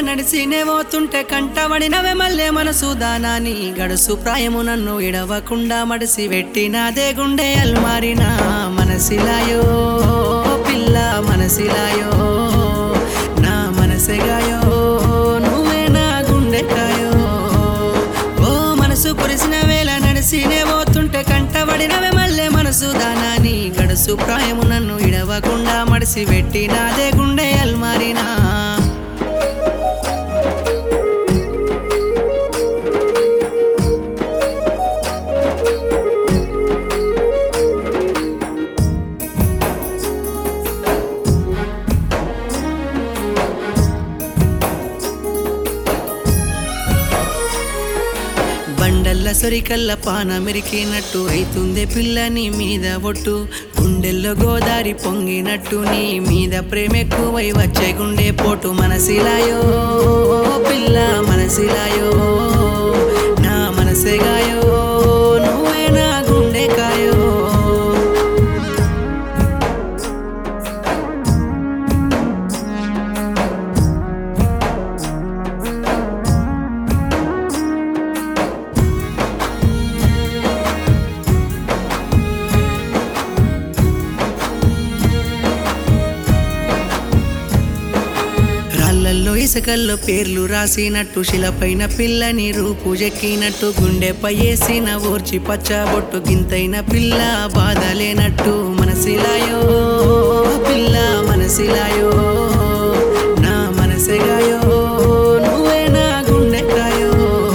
నడిసినే పోతుంటే కంటబడినవే మల్లె మనసు దానాని గడుసు ప్రాయము నన్ను ఇడవకుండా మడిసి పెట్టినాదే గుండె అల్మారినా మనసిలాయో పిల్ల మనసిలాయో నా మనసెగాయో నువ్వే నా గుండెకాయో ఓ మనసు కురిసిన వేళ నడిసినే పోతుంటే కంటబడినవే మల్లె మనసు దానాని గడుసు ప్రాయము నన్ను ఇడవకుండా మడిసి పెట్టినాదే గుండె అల్మారినా బండల్ల సొరికల్ల పానమెరికినట్టు అయితుందే పిల్ల నీ మీద ఒట్టు గుండెల్లో గోదారి పొంగినట్టు నీ మీద ప్రేమ ఎక్కువై వచ్చే గుండె పోటు మనసిలాయో పిల్ల మనసిలాయో నా మనసెగాయో నువ్వే నా గుండెకాయో రాళ్ళల్లో ఇసుకల్లో పేర్లు రాసినట్టు శిలపైన పిల్లని రూపు చెక్కినట్టు గుండెపై వేసిన ఓర్చి పచ్చబొట్టు గింతైన పిల్ల బాధ లేనట్టు మనసిలాయో పిల్ల మనసిలాయో నా మనసెగాయో నువ్వే నా గుండెకాయో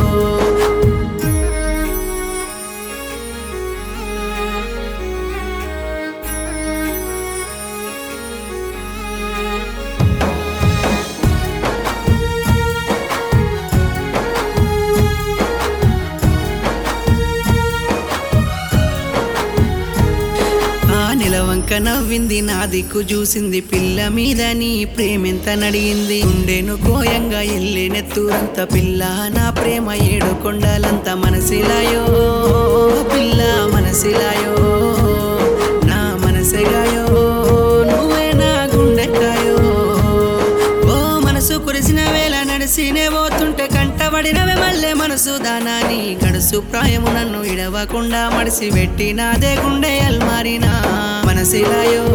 ఆ నిలవంక నవ్వింది నా దిక్కు చూసింది పిల్ల మీద నీ ప్రేమెంత నడిగింది ఉండేను కోయంగా ఎల్లెనెత్తురంత పిల్ల నా ప్రేమ ఏడు కొండలంత మనసిలాయో పిల్ల మనసిలాయో నా మనసెగాయో నువ్వే నా గుండెకాయో ఓ మనసు కురిసిన వేళ నడిసినే పోతుంటే కంటబడినవే మల్లె మనసు దానాని గడుసు ప్రాయము నన్ను ఇడవకుండా మడిసి పెట్టినాదే గుండె అల్మారినా మనసిలాయో